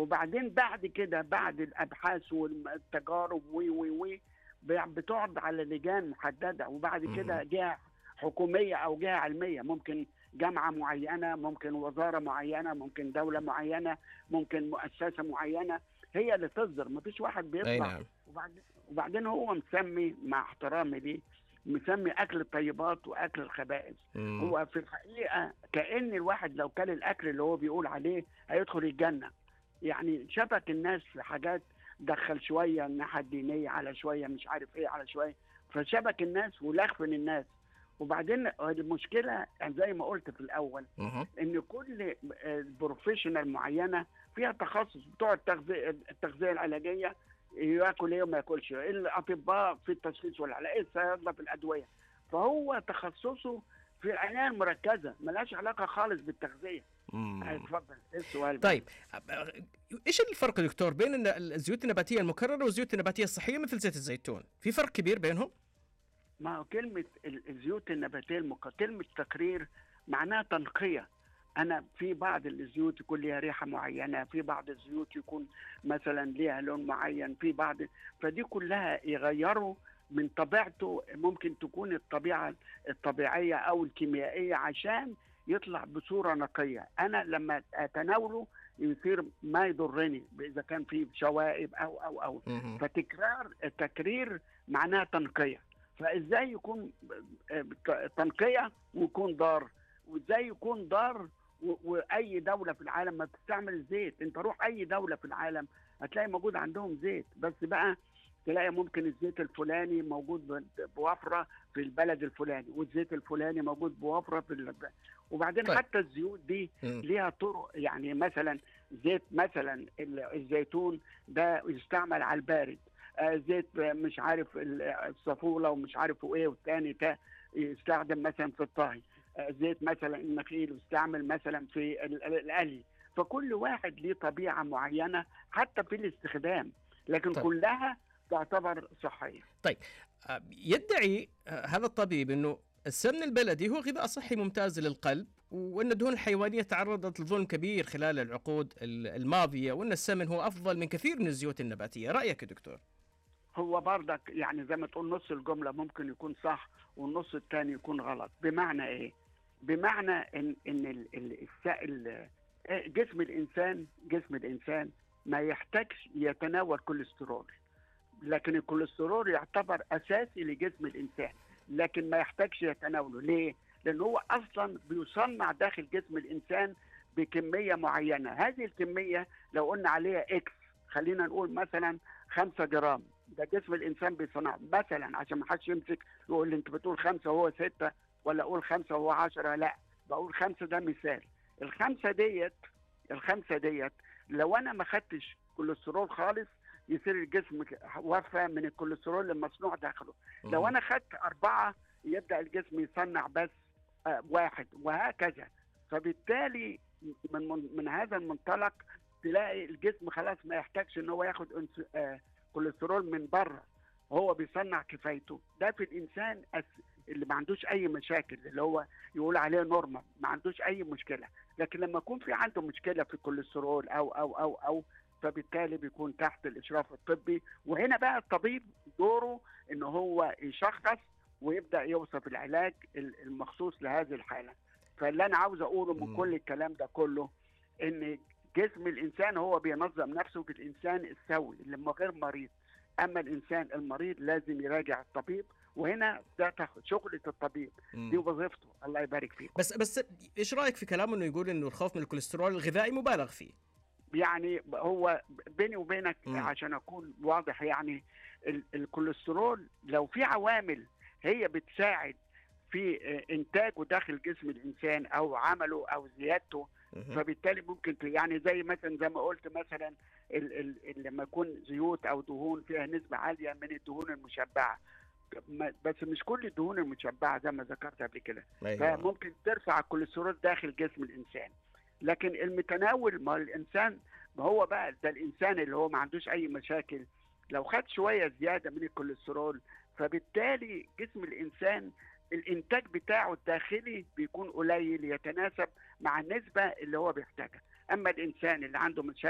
وبعدين بعد كده بعد الابحاث والتجارب و و و بتقعد على لجان محدده وبعد كده جهه حكوميه او جهه علميه ممكن جامعه معينه ممكن وزاره معينه ممكن دوله معينه ممكن مؤسسه معينه هي اللي تصدر مفيش واحد اي بيطلع نعم وبعدين وبعدين هو مسمي مع احترامي ليه مسمي اكل الطيبات واكل الخبائث مم. هو في الحقيقه كان الواحد لو كل الاكل اللي هو بيقول عليه هيدخل الجنه يعني شبك الناس في حاجات دخل شويه الناحيه الدينيه على شويه مش عارف ايه على شويه فشبك الناس ولخفن الناس وبعدين المشكله زي ما قلت في الاول مهم. ان كل بروفيشنال معينه فيها تخصص بتوع التغذيه التغذيه العلاجيه ياكل ايه وما ياكلش إيه الاطباء في التشخيص والعلاج إيه الصيادله في الادويه فهو تخصصه في العنايه المركزه ملهاش علاقه خالص بالتغذيه مم. اتفضل ايه السؤال طيب ايش الفرق يا دكتور بين الن- الزيوت النباتيه المكرره والزيوت النباتيه الصحيه مثل زيت الزيتون؟ في فرق كبير بينهم؟ ما هو كلمة ال- الزيوت النباتية المك... كلمة تقرير معناها تنقية أنا في بعض الزيوت يكون ليها ريحة معينة في بعض الزيوت يكون مثلا ليها لون معين في بعض فدي كلها يغيروا من طبيعته ممكن تكون الطبيعة الطبيعية أو الكيميائية عشان يطلع بصورة نقية أنا لما أتناوله يصير ما يضرني إذا كان فيه شوائب أو أو أو مهم. فتكرار التكرير معناها تنقيه فازاي يكون تنقيه ويكون ضار وازاي يكون ضار و- واي دوله في العالم ما بتستعمل زيت انت روح اي دوله في العالم هتلاقي موجود عندهم زيت بس بقى تلاقي ممكن الزيت الفلاني موجود ب- بوفره في البلد الفلاني والزيت الفلاني موجود بوفره في ال... وبعدين طيب. طيب. حتى الزيوت دي مم. ليها طرق يعني مثلا زيت مثلا ال- الزيتون ده يستعمل على البارد آه، زيت آه، مش عارف ال- الصفولة ومش عارف ايه والتاني ده يستخدم مثلا في الطهي آه، زيت مثلا النخيل يستعمل مثلا في ال- ال- القلي فكل واحد ليه طبيعة معينة حتى في الاستخدام لكن طيب. كلها تعتبر صحية آه، يدعي آه، هذا الطبيب انه السمن البلدي هو غذاء صحي ممتاز للقلب وان الدهون الحيوانيه تعرضت لظلم كبير خلال العقود ال- الماضيه وان السمن هو افضل من كثير من الزيوت النباتيه، رايك يا دكتور؟ هو برضك يعني زي ما تقول نص الجملة ممكن يكون صح والنص الثاني يكون غلط بمعنى ايه بمعنى ان ان ال- ال- السائل آه، جسم الانسان جسم الانسان ما يحتاجش يتناول كوليسترول لكن الكوليسترول يعتبر اساسي لجسم الانسان لكن ما يحتاجش يتناوله ليه لان هو اصلا بيصنع داخل جسم الانسان بكميه معينه هذه الكميه لو قلنا عليها اكس خلينا نقول مثلا 5 جرام ده جسم الانسان بيصنع مثلا عشان ما حدش يمسك يقول لي انت بتقول خمسه وهو سته ولا اقول خمسه وهو 10 لا بقول خمسه ده مثال الخمسه ديت الخمسه ديت لو انا ما خدتش كوليسترول خالص يصير الجسم ك- وفى من الكوليسترول المصنوع داخله لو انا خدت اربعه يبدا الجسم يصنع بس آه، واحد وهكذا فبالتالي من من, من هذا المنطلق تلاقي الجسم خلاص ما يحتاجش ان هو ياخد أنس- آه، كوليسترول من بره هو بيصنع كفايته ده في الانسان أس- اللي ما عندوش اي مشاكل اللي هو يقول عليه نورمال ما عندوش اي مشكله لكن لما يكون في عنده مشكله في الكوليسترول او او او او فبالتالي بيكون تحت الاشراف الطبي وهنا بقى الطبيب دوره ان هو يشخص ويبدا يوصف العلاج ال- المخصوص لهذه الحاله فاللي انا عاوز اقوله مم. من كل الكلام ده كله ان جسم الانسان هو بينظم نفسه بالانسان السوي اللي م- غير مريض اما الانسان المريض لازم يراجع الطبيب وهنا ده تخ- شغله الطبيب دي مم. وظيفته الله يبارك فيك بس بس ايش رايك في كلامه انه يقول انه الخوف من الكوليسترول الغذائي مبالغ فيه؟ يعني هو بيني وبينك مم. عشان اكون واضح يعني ال- الكوليسترول لو في عوامل هي بتساعد في آه، انتاجه داخل جسم الانسان او عمله او زيادته مهم. فبالتالي ممكن ت- يعني زي مثلا زي ما قلت مثلا ال ال ال لما يكون زيوت او دهون فيها نسبه عاليه من الدهون المشبعه ما- بس مش كل الدهون المشبعه زي ما ذكرت قبل كده أيوة. فممكن ترفع الكوليسترول داخل جسم الانسان لكن المتناول ما الانسان ما هو بقى ده الانسان اللي هو ما عندوش اي مشاكل لو خد شويه زياده من الكوليسترول فبالتالي جسم الانسان الانتاج بتاعه الداخلي بيكون قليل يتناسب مع النسبه اللي هو بيحتاجها اما الانسان اللي عنده مشاكل